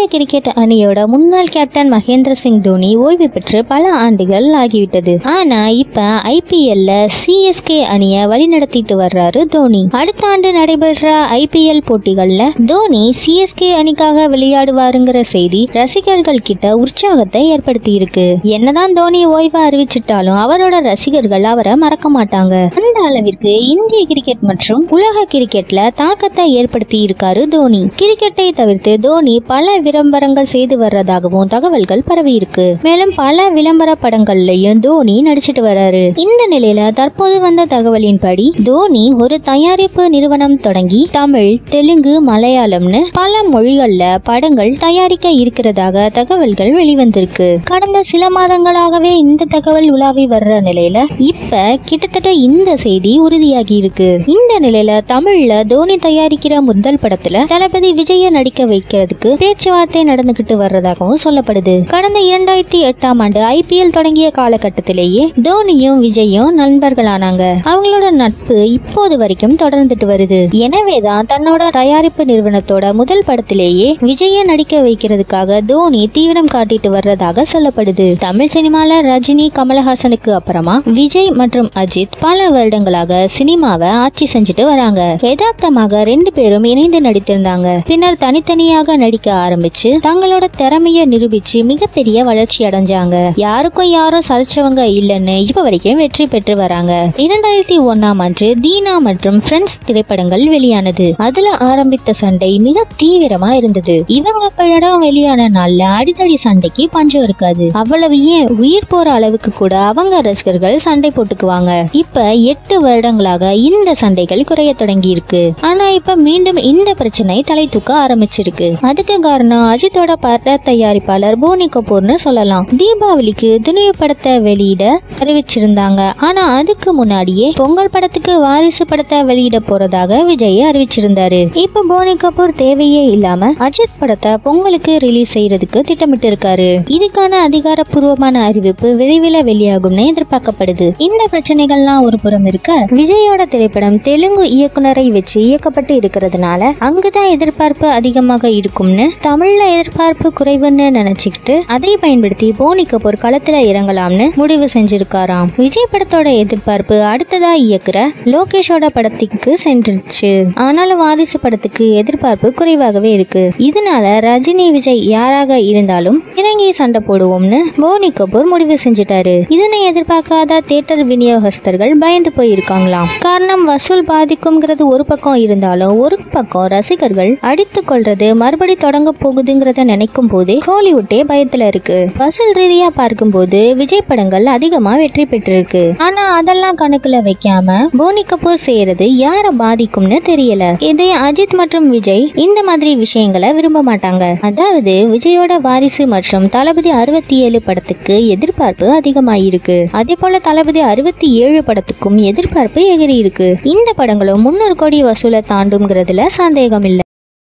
cricket அணியோட முன்னாள் captain Mahendra Singh Dhoni ஓய்வு பெற்று பல ஆண்டுகள் ஆகிவிட்டது ஆனா இப்ப ஐபிஎல்ல சிஎஸ்கே அணிய வழிநடத்திட்டு வர்றாரு தோனி அடுத்த ஆண்டு நடைபெற ஐபிஎல் போட்டிகள்ல தோனி சிஎஸ்கே அணிக்காக விளையாடுவாருங்கிற செய்தி ரசிகர்கள் கிட்ட உற்சாகத்தை ஏற்படுத்தி இருக்கு என்னதான் தோனி ஓய்வு அறிவிச்சிட்டாலும் அவரோட ரசிகர்கள் அவரை மறக்க மாட்டாங்க அந்த அளவிற்கு இந்திய கிரிக்கெட் மற்றும் உலக கிரிக்கெட்ல தாக்கத்தை ஏற்படுத்தி இருக்காரு தோனி கிரிக்கெட்டை தவிர்த்து தோனி பல விளம்பரங்கள் செய்து வர்றதாகவும் தகவல்கள் பரவி இருக்கு மேலும் பல விளம்பர படங்கள்லயும் தோனி நடிச்சிட்டு வர்றாரு இந்த நிலையில தற்போது வந்த தகவலின்படி தோனி ஒரு தயாரிப்பு நிறுவனம் தொடங்கி தமிழ் தெலுங்கு மலையாளம்னு பல மொழிகள்ல படங்கள் தயாரிக்க இருக்கிறதாக தகவல்கள் வெளிவந்திருக்கு கடந்த சில மாதங்களாகவே இந்த தகவல் உலாவி வர்ற நிலையில இப்ப கிட்டத்தட்ட இந்த செய்தி உறுதியாகி இருக்கு இந்த நிலையில தமிழ்ல தோனி தயாரிக்கிற முதல் படத்துல தளபதி விஜய நடிக்க வைக்கிறதுக்கு பேச்சுவார்த்தை நடந்துகிட்டு வர்றதாகவும் சொல்லப்படுது கடந்த இரண்டாயிரத்தி எட்டாம் ஆண்டு ஐபிஎல் தொடங்கிய காலகட்டத்திலேயே தோனியும் விஜயும் நண்பர்களானாங்க அவங்களோட நட்பு இப்போது வரைக்கும் தொடர்ந்துட்டு வருது எனவேதான் தன்னோட தயாரிப்பு நிறுவனத்தோட முதல் படத்திலேயே விஜய நடிக்க வைக்கிறதுக்காக தோனி தீவிரம் காட்டிட்டு வர்றதாக சொல்லப்படுது தமிழ் சினிமால ரஜினி கமலஹாசனுக்கு அப்புறமா விஜய் மற்றும் அஜித் பல வருடங்களாக சினிமாவை ஆட்சி செஞ்சுட்டு வராங்க யதார்த்தமாக ரெண்டு பேரும் இணைந்து நடித்திருந்தாங்க பின்னர் தனித்தனியாக நடிக்க ஆரம்பிச்சு தங்களோட திறமைய நிரூபிச்சு மிகப்பெரிய வளர்ச்சி அடைஞ்சாங்க யாருக்கும் யாரும் சலிச்சவங்க இல்லைன்னு இப்ப வரைக்கும் வெற்றி பெற்று வராங்க இரண்டாயிரத்தி ஒன்னாம் ஆண்டு தீனா மற்றும் ஃப்ரெண்ட்ஸ் திரைப்படங்கள் வெளியானது அதுல ஆரம்பித்த சண்டை மிக தீவிரமா இருந்தது இவங்க படம் வெளியான நாள்ல அடிதடி சண்டைக்கு பஞ்சம் இருக்காது அவ்வளவு ஏன் உயிர் போற அளவுக்கு கூட அவங்க ரசிகர்கள் சண்டை போட்டுக்குவாங்க இப்ப எட்டு வருடங்களாக இந்த சண்டைகள் குறைய தொடங்கி இருக்கு ஆனா இப்ப மீண்டும் இந்த பிரச்சனை தலை தூக்க ஆரம்பிச்சிருக்கு அதுக்கு காரணம் அஜித்தோட பட தயாரிப்பாளர் போனி கபூர்னு சொல்லலாம் தீபாவளிக்கு துணிவு படத்தை வெளியிட அறிவிச்சிருந்தாங்க ஆனா அதுக்கு முன்னாடியே பொங்கல் படத்துக்கு வாரிசு படத்தை வெளியிட போறதாக விஜய் அறிவிச்சிருந்தாரு இப்ப போனி கபூர் தேவையே இல்லாம அஜித் படத்தை பொங்கலுக்கு ரிலீஸ் செய்யறதுக்கு திட்டமிட்டு இருக்காரு இதுக்கான அதிகாரப்பூர்வமான அறிவிப்பு விரைவில் வெளியாகும்னு எதிர்பார்க்கப்படுது இந்த பிரச்சனைகள்லாம் ஒரு புறம் இருக்க விஜயோட திரைப்படம் தெலுங்கு இயக்குனரை வச்சு இயக்கப்பட்டு இருக்கிறதுனால அங்குதான் எதிர்பார்ப்பு அதிகமாக இருக்கும்னு தமிழ்ல எதிர்பார்ப்பு குறைவுன்னு நினைச்சுக்கிட்டு அதை பயன்படுத்தி போனி கபூர் களத்துல இறங்கலாம்னு முடிவு செஞ்சிருக்காராம் விஜய் படத்தோட எதிர்பார்ப்பு அடுத்ததா இயக்குற லோகேஷோட படத்துக்கு சென்றுச்சு ஆனாலும் வாரிசு படத்துக்கு எதிர்பார்ப்பு குறைவாகவே இருக்கு இதனால ரஜினி விஜய் யாராக இருந்தாலும் இறங்கி சண்டை போடுவோம்னு போனி கபூர் முடிவு செஞ்சுட்டாரு இதனை எதிர்பார்க்காத தியேட்டர் விநியோகஸ்தர்கள் பயந்து போயிருக்காங்களாம் காரணம் வசூல் பாதிக்கும்ங்கிறது ஒரு பக்கம் இருந்தாலும் ஒரு பக்கம் ரசிகர்கள் அடித்து கொள்றது மறுபடி தொடங்க போகுதுங்கிறத நினைக்கும் போதே ஹாலிவுட்டே பயத்துல இருக்கு வசூல் ரீதியா பார்க்கும்போது விஜய் படங்கள் அதிகமா வெற்றி பெற்றிருக்கு ஆனா அதெல்லாம் கணக்குல வைக்காம போனி கபூர் செய்யறது யார பாதிக்கும்னு தெரியல இதே அஜித் மற்றும் விஜய் இந்த மாதிரி விஷயங்களை விரும்ப மாட்டாங்க அதாவது விஜயோட வாரிசு மற்றும் தளபதி அறுபத்தி ஏழு படத்துக்கு எதிர்பார்ப்பு அதிகமாயிருக்கு அதே போல தளபதி அறுபத்தி ஏழு படத்துக்கும் எதிர்பார்ப்பு எகிரி இருக்கு இந்த படங்களும் முன்னூறு கோடி வசூலை தாண்டும்ங்கிறதுல சந்தேகம் இல்லை